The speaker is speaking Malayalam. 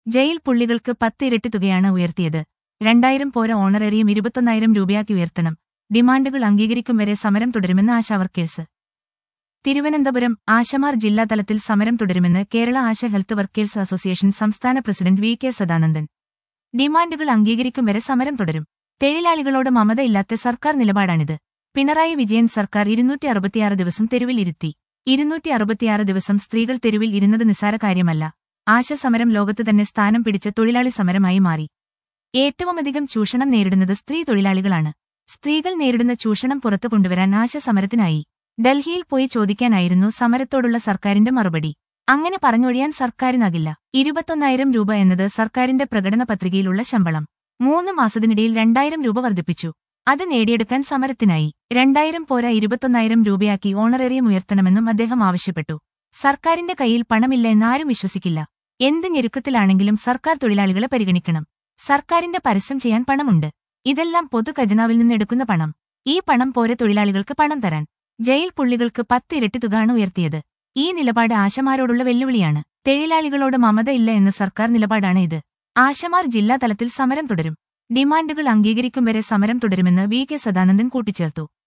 ജയിൽ പുള്ളികൾക്ക് പത്ത് ഇരട്ടി തുകയാണ് ഉയർത്തിയത് രണ്ടായിരം പോര ഓണറേറിയം ഇരുപത്തൊന്നായിരം രൂപയാക്കി ഉയർത്തണം ഡിമാൻഡുകൾ അംഗീകരിക്കും വരെ സമരം തുടരുമെന്ന് ആശാ വർക്കേഴ്സ് തിരുവനന്തപുരം ആശമാർ ജില്ലാതലത്തിൽ സമരം തുടരുമെന്ന് Kerala ASHA health workers association സംസ്ഥാന പ്രസിഡന്റ് വി കെ സദാനന്ദൻ ഡിമാൻഡുകൾ അംഗീകരിക്കും വരെ സമരം തുടരും തൊഴിലാളികളോട് മമതയില്ലാത്ത സർക്കാർ നിലപാടാണിത് പിണറായി വിജയൻ സർക്കാർ ഇരുന്നൂറ്റി അറുപത്തിയാറ് ദിവസം തെരുവിൽ ഇരുത്തി ഇരുന്നൂറ്റി അറുപത്തിയാറ് ദിവസം സ്ത്രീകൾ തെരുവിൽ ഇരുന്നത് നിസ്സാര കാര്യമല്ല ആശ സമരം ലോകത്ത് തന്നെ സ്ഥാനം പിടിച്ച തൊഴിലാളി സമരമായി മാറി ഏറ്റവുമധികം ചൂഷണം നേരിടുന്നത് സ്ത്രീ തൊഴിലാളികളാണ് സ്ത്രീകൾ നേരിടുന്ന ചൂഷണം പുറത്തു കൊണ്ടുവരാൻ ആശ സമരത്തിനായി ഡൽഹിയിൽ പോയി ചോദിക്കാനായിരുന്നു സമരത്തോടുള്ള സർക്കാരിന്റെ മറുപടി അങ്ങനെ പറഞ്ഞൊഴിയാൻ സർക്കാരിനാകില്ല ഇരുപത്തൊന്നായിരം രൂപ എന്നത് സർക്കാരിന്റെ പ്രകടന പത്രികയിലുള്ള ശമ്പളം മൂന്ന് മാസത്തിനിടയിൽ രണ്ടായിരം രൂപ വർദ്ധിപ്പിച്ചു അത് നേടിയെടുക്കാൻ സമരത്തിനായി രണ്ടായിരം പോരാ ഇരുപത്തൊന്നായിരം രൂപയാക്കി ഓണറേറിയം ഉയർത്തണമെന്നും അദ്ദേഹം ആവശ്യപ്പെട്ടു സർക്കാരിന്റെ കയ്യിൽ പണമില്ല എന്നാരും വിശ്വസിക്കില്ല എന്ത് ഞെരുക്കത്തിലാണെങ്കിലും സർക്കാർ തൊഴിലാളികളെ പരിഗണിക്കണം സർക്കാരിന്റെ പരസ്യം ചെയ്യാൻ പണമുണ്ട് ഇതെല്ലാം പൊതു ഖജനാവിൽ നിന്നെടുക്കുന്ന പണം ഈ പണം പോരെ തൊഴിലാളികൾക്ക് പണം തരാൻ ജയിൽ പുള്ളികൾക്ക് പത്ത് ഇരട്ടി തുകയാണ് ഉയർത്തിയത് ഈ നിലപാട് ആശമാരോടുള്ള വെല്ലുവിളിയാണ് തൊഴിലാളികളോട് മമതയില്ല എന്ന സർക്കാർ നിലപാടാണ് ഇത് ആശമാർ ജില്ലാതലത്തിൽ സമരം തുടരും ഡിമാൻഡുകൾ അംഗീകരിക്കും വരെ സമരം തുടരുമെന്ന് വി കെ സദാനന്ദൻ കൂട്ടിച്ചേർത്തു